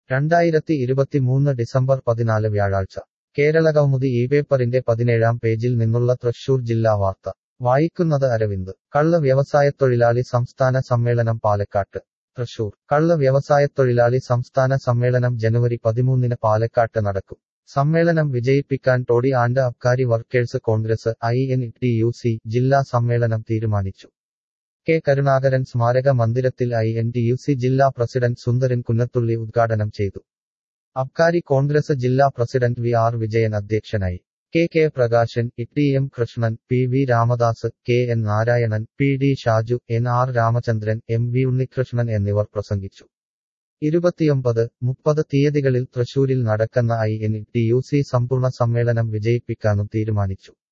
രണ്ടായിരത്തി ഇരുപത്തിമൂന്ന് ഡിസംബർ പതിനാല് വ്യാഴാഴ്ച കേരളകൗമുദി ഈ പേപ്പറിന്റെ പതിനേഴാം പേജിൽ നിന്നുള്ള തൃശൂർ ജില്ലാ വാർത്ത വായിക്കുന്നത് അരവിന്ദ് കള്ള വ്യവസായത്തൊഴിലാളി സംസ്ഥാന സമ്മേളനം പാലക്കാട്ട് തൃശൂർ കള്ള വ്യവസായത്തൊഴിലാളി സംസ്ഥാന സമ്മേളനം ജനുവരി പതിമൂന്നിന് പാലക്കാട്ട് നടക്കും സമ്മേളനം വിജയിപ്പിക്കാൻ toddy and abkari workers congress I N T U C ജില്ലാ സമ്മേളനം തീരുമാനിച്ചു കെ കരുണാകരൻ സ്മാരക മന്ദിരത്തിൽ I N T U C ജില്ലാ പ്രസിഡന്റ് സുന്ദരൻ കുന്നത്തുള്ളി ഉദ്ഘാടനം ചെയ്തു അബ്കാരി കോൺഗ്രസ് ജില്ലാ പ്രസിഡന്റ് വി ആർ വിജയൻ അധ്യക്ഷനായി K K Prakashan T M Krishnan P V Ramadas K N Narayanan P D Shaju N R Ramachandran M V Unnikrishnan എന്നിവർ പ്രസംഗിച്ചു ഇരുപത്തിയൊമ്പത് മുപ്പത് തീയതികളിൽ തൃശൂരിൽ നടക്കുന്ന I N T U C സമ്പൂർണ്ണ സമ്മേളനം വിജയിപ്പിക്കാനും തീരുമാനിച്ചു